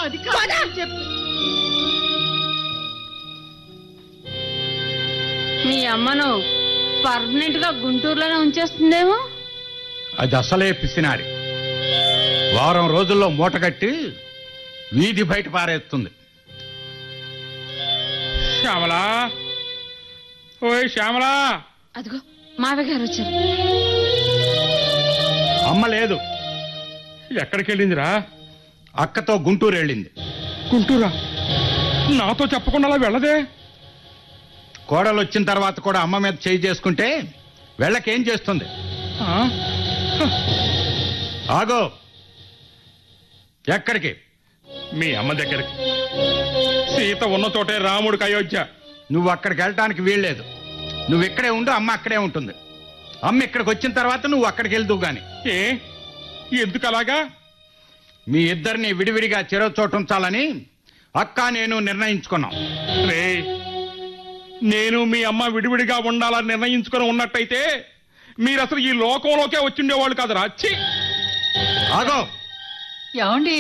అది కాదని చెప్పి మీ అమ్మను పర్మనెంట్ గా గుంటూరులోనే ఉంచేస్తుందేమో అది అసలే పిసినారి వారం రోజుల్లో మూటగట్టి వీధి బయట పారేస్తుంది శ్యామలా ఓయ్ శ్యామలా అదిగో మావయ్య గారు వచ్చారు అమ్మ లేదు ఎక్కడికి వెళ్ళిందిరా అక్కతో గుంటూరు వెళ్ళింది గుంటూరా నాతో చెప్పకుండా అలా వెళ్ళదే కోడలు వచ్చిన తర్వాత కూడా అమ్మ మీద చేయి చేసుకుంటే వెళ్ళకేం చేస్తుంది ఆ? ఆగో ఎక్కడికి మీ అమ్మ దగ్గరికి సీత ఉన్న చోటే రాముడికి అయోధ్య నువ్వు అక్కడికి వెళ్ళటానికి వీల్లేదు నువ్వు ఇక్కడే ఉండు అమ్మ అక్కడే ఉంటుంది అమ్మ ఇక్కడికి వచ్చిన తర్వాత నువ్వు అక్కడికి వెళ్దువు గాని ఏ ఎందుకు అలాగా మీ ఇద్దరిని విడివిడిగా చెరో చోటు ఉంచాలని అక్క నేను నిర్ణయించుకున్నాం రే నేను మీ అమ్మ విడివిడిగా ఉండాలని నిర్ణయించుకొని ఉన్నట్టయితే మీరు అసలు ఈ లోకంలోకే వచ్చిండేవాళ్ళు కాదురా ఛీ ఆగో ఏమండి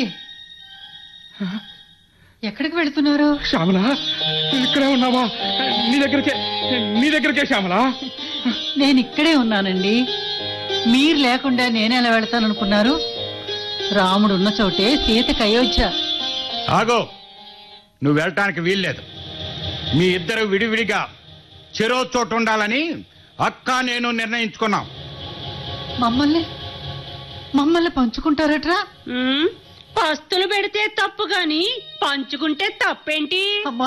ఎక్కడికి వెళుతున్నారు శ్యామల ఇక్కడే ఉన్నావా నీ దగ్గరికే నీ దగ్గరికే శ్యామల నేను ఇక్కడే ఉన్నానండి మీరు లేకుండా నేనెలా వెళ్తాననుకున్నారు రాముడు ఉన్న చోటే సీతకి అయోధ్య ఆగో నువ్వు వెళ్ళటానికి వీల్లేదు మీ ఇద్దరు విడివిడిగా చెరో చోటు ఉండాలని అక్క నేను నిర్ణయించుకున్నాం మమ్మల్ని మమ్మల్ని పంచుకుంటారట్రా ఉమ్, పస్తులు పెడితే తప్పు గాని పంచుకుంటే తప్పేంటి అమ్మా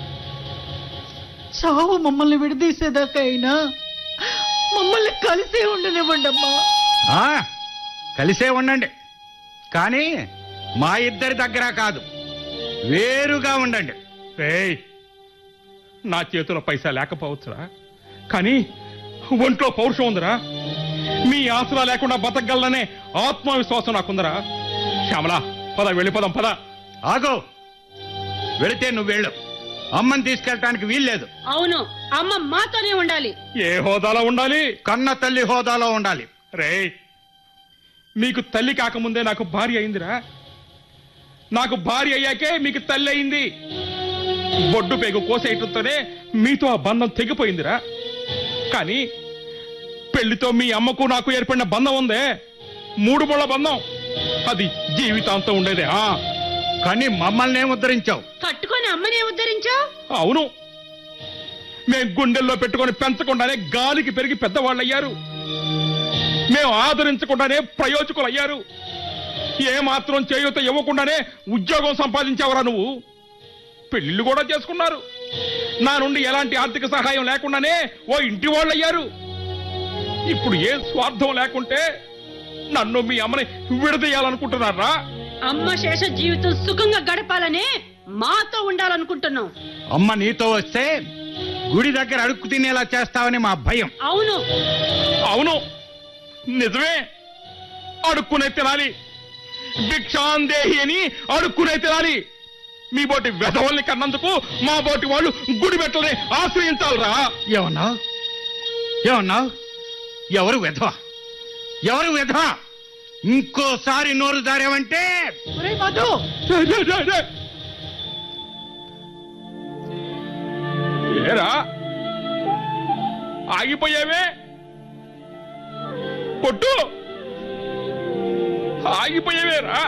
చావు మమ్మల్ని విడదీసేదాకా అయినా మమ్మల్ని కలిసే ఉండనివ్వండి అమ్మా ఆ, కలిసే ఉండండి కానీ మా ఇద్దరి దగ్గర కాదు వేరుగా ఉండండి రేయ్ నా చేతిలో పైసా లేకపోవచ్చురా కానీ ఒంట్లో పౌరుషం ఉందిరా మీ ఆసరా లేకుండా బతకగలనే ఆత్మవిశ్వాసం నాకుందరా శ్యామల పద వెళ్ళిపోదాం పద ఆగో వెళితే నువ్వు వెళ్ళు అమ్మని తీసుకెళ్ళటానికి వీల్లేదు అవును అమ్మ మాతోనే ఉండాలి ఏ హోదాలో ఉండాలి కన్న తల్లి హోదాలో ఉండాలి రేయ్ మీకు తల్లి కాకముందే నాకు భార్య అయిందిరా నాకు భార్య అయ్యాకే మీకు తల్లి అయింది బొడ్డు పేగు కోసేయటంతోనే మీతో ఆ బంధం తెగిపోయిందిరా కానీ పెళ్లితో మీ అమ్మకు నాకు ఏర్పడిన బంధం ఉందే మూడు ముళ్ళ బంధం అది జీవితాంతం ఉండేదే ఆ కానీ మమ్మల్ని ఏం ఉద్ధరించావు కట్టుకొని అమ్మనే ఉద్ధరించావు అవును మేం గుండెల్లో పెట్టుకొని పెంచకుండానే గాలికి పెరిగి పెద్దవాళ్ళు అయ్యారు మేము ఆదరించకుండానే ప్రయోజకులయ్యారు ఏ మాత్రం చేయూత ఇవ్వకుండానే ఉద్యోగం సంపాదించావురా నువ్వు పెళ్లిళ్ళు కూడా చేసుకున్నారు నా నుండి ఎలాంటి ఆర్థిక సహాయం లేకుండానే ఓ ఇంటి వాళ్ళు అయ్యారు ఇప్పుడు ఏ స్వార్థం లేకుంటే నన్ను మీ అమ్మని విడదీయాలనుకుంటున్నారా అమ్మ శేష జీవితం సుఖంగా గడపాలనే మాతో ఉండాలనుకుంటున్నాం అమ్మ నీతో వస్తే గుడి దగ్గర అడుక్కు తినేలా చేస్తావని మా భయం అవును అవును నిజమే అడుక్కునే తినాలి భిక్షాందేహి అని అడుక్కునే తినాలి మీ బోటి వెధవల్ని కన్నందుకు మా బోటి వాళ్ళు గుడి పెట్టలని ఆశ్రయించాలరా ఏమన్నావు ఏమన్నావు ఎవరు వెధవ ఎవరు వెధవ ఇంకోసారి నోరు జారేవంటే ఒరేయ్ మధు రే, రే, రే, రే. ఏరా ఆగిపోయావే కొట్టు ఆగిపోయావేరా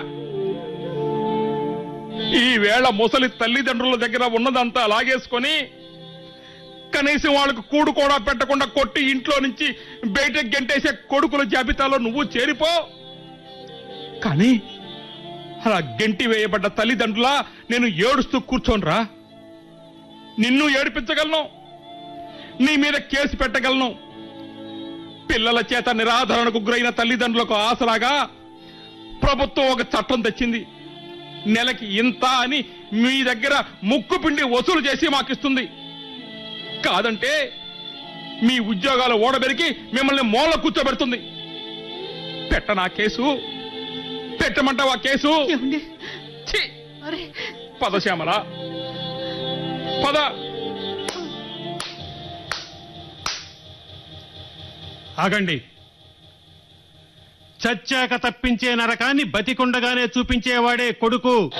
ఈ వేళ ముసలి తల్లిదండ్రుల దగ్గర ఉన్నదంతా లాగేసుకొని కనీసం వాళ్ళకు కూడు కూడా పెట్టకుండా కొట్టి ఇంట్లో నుంచి బయటకు గెంటేసే కొడుకుల జాబితాలో నువ్వు చేరిపో కానీ అలా గెంటి వేయబడ్డ తల్లిదండ్రులా నేను ఏడుస్తూ కూర్చోనరా నిన్ను ఏడిపించగలను నీ మీద కేసు పెట్టగలను పిల్లల చేత నిరాధరణకు గురైన తల్లిదండ్రులకు ఆసరాగా ప్రభుత్వం ఒక చట్టం తెచ్చింది నెలకి ఇంత అని మీ దగ్గర ముక్కు పిండి వసూలు చేసి మాకిస్తుంది కాదంటే మీ ఉద్యోగాలు ఓడబెరికి మిమ్మల్ని మూల కూర్చోబెడుతుంది పెట్టనా కేసు పెట్టమంటావా కేసు ఏమండి ఛీ! అరే పద శ్యామల పద ఆగండి చచ్చాక తప్పించే నరకాన్ని బతికుండగానే చూపించేవాడే కొడుకు